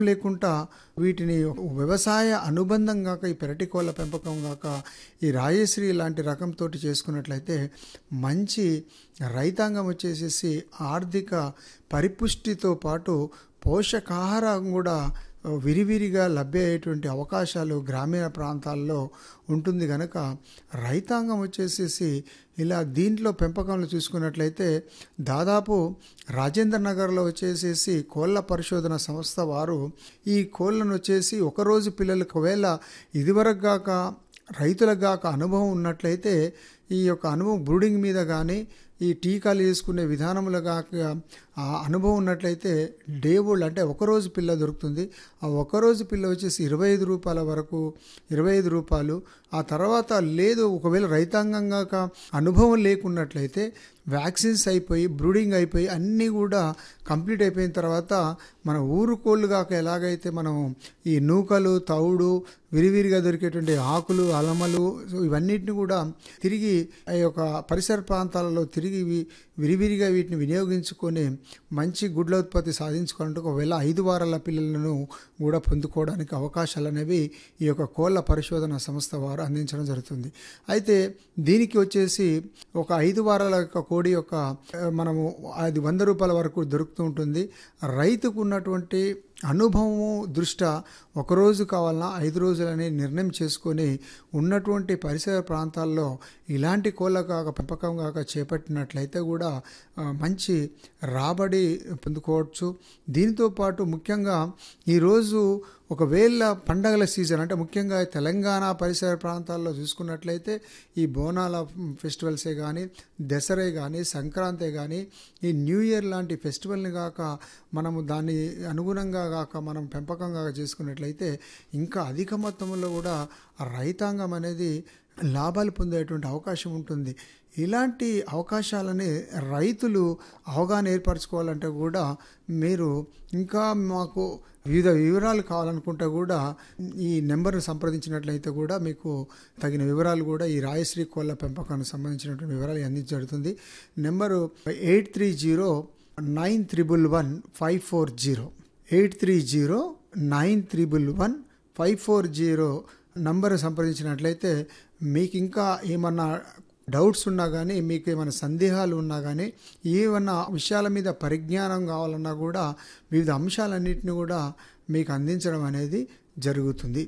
లేకుండా వీటిని వ్యవసాయ అనుబంధం గాక ఈ పెరటి కోళ్ళ పెంపకం గాక ఈ రాజశ్రీ లాంటి రకంతో చేసుకున్నట్లయితే మంచి రైతాంగం వచ్చేసేసి ఆర్థిక పరిపుష్టితో పాటు పోషకాహారం కూడా విరివిరిగా లభ్య అయ్యేటువంటి అవకాశాలు గ్రామీణ ప్రాంతాల్లో ఉంటుంది కనుక రైతాంగం వచ్చేసేసి ఇలా దీంట్లో పెంపకంలో చూసుకున్నట్లయితే దాదాపు రాజేంద్ర నగర్లో వచ్చేసేసి కోళ్ళ పరిశోధన సంస్థ వారు ఈ కోళ్ళను వచ్చేసి ఒకరోజు పిల్లలకు ఒకవేళ ఇదివరకు గాక రైతులకు గాక అనుభవం ఉన్నట్లయితే ఈ యొక్క అనుభవం బ్రూడింగ్ మీద కానీ ఈ టీకాలు వేసుకునే విధానంలో కాక ఆ అనుభవం ఉన్నట్లయితే డే ఓల్డ్ అంటే ఒకరోజు పిల్ల దొరుకుతుంది ఆ ఒకరోజు పిల్ల వచ్చేసి ఇరవై ఐదు రూపాయల వరకు ఇరవై ఐదు రూపాయలు ఆ తర్వాత లేదు ఒకవేళ రైతాంగం కాక అనుభవం లేకున్నట్లయితే వ్యాక్సిన్స్ అయిపోయి బ్రూడింగ్ అయిపోయి అన్నీ కూడా కంప్లీట్ అయిపోయిన తర్వాత మన ఊరు కోళ్ళు కాక ఎలాగైతే మనం ఈ నూకలు తౌడు విరివిరిగా దొరికేటువంటి ఆకులు అలమలు ఇవన్నిటిని కూడా తిరిగి ఆ యొక్క పరిసర ప్రాంతాలలో తిరిగి విరివిరిగా వీటిని వినియోగించుకొని మంచి గుడ్ల ఉత్పత్తి సాధించుకోవాలంటే ఒకవేళ ఐదు వారాల పిల్లలను కూడా పొందుకోవడానికి అవకాశాలు అనేవి ఈ యొక్క కోళ్ళ పరిశోధన సంస్థ వారు అందించడం జరుగుతుంది అయితే దీనికి వచ్చేసి ఒక ఐదు వారాల యొక్క కోడి యొక్క మనము అది వంద రూపాయల వరకు దొరుకుతూ ఉంటుంది రైతుకు ఉన్నటువంటి అనుభవము దృష్ట్యా ఒకరోజు కావాలన్నా ఐదు రోజులని నిర్ణయం చేసుకొని ఉన్నటువంటి పరిసర ప్రాంతాల్లో ఇలాంటి కోళ్ళ కాక పెంపకం కాక చేపట్టినట్లయితే కూడా మంచి రాబడి పొందుకోవచ్చు దీంతో పాటు ముఖ్యంగా ఈరోజు ఒకవేళ పండగల సీజన్ అంటే ముఖ్యంగా తెలంగాణ పరిసర ప్రాంతాల్లో చూసుకున్నట్లయితే ఈ బోనాల ఫెస్టివల్సే కానీ దసరే కానీ సంక్రాంతి కానీ ఈ న్యూ ఇయర్ లాంటి ఫెస్టివల్ని కాక మనము దాన్ని అనుగుణంగా కాక మనం పెంపకంగా చేసుకున్నట్లయితే ఇంకా అధిక మొత్తంలో కూడా రైతాంగం అనేది లాభాలు పొందేటువంటి అవకాశం ఉంటుంది ఇలాంటి అవకాశాలని రైతులు అవగాహన ఏర్పరచుకోవాలంటే కూడా మీరు ఇంకా మాకు వివిధ వివరాలు కావాలనుకుంటే కూడా ఈ నెంబర్ను సంప్రదించినట్లయితే కూడా మీకు తగిన వివరాలు కూడా ఈ రాయశ్రీ కోళ్ళ పెంపకానికి సంబంధించినటువంటి వివరాలు అందించబడుతుంది number eight three zero nine triple one five four zero eight three zero nine triple one five four zero number సంప్రదించినట్లయితే మీకు ఇంకా ఏమన్నా డౌట్స్ ఉన్నా కానీ మీకు ఏమైనా సందేహాలు ఉన్నా కానీ ఏమన్నా విషయాల మీద పరిజ్ఞానం కావాలన్నా కూడా వివిధ అంశాలన్నింటినీ కూడా మీకు అందించడం అనేది జరుగుతుంది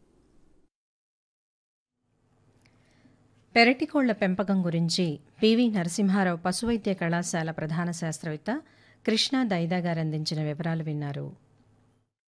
పెరటికోళ్ల పెంపకం గురించి పివి నరసింహారావు పశువైద్య కళాశాల ప్రధాన శాస్త్రవేత్త కృష్ణా దైదా గారు అందించిన వివరాలు విన్నారు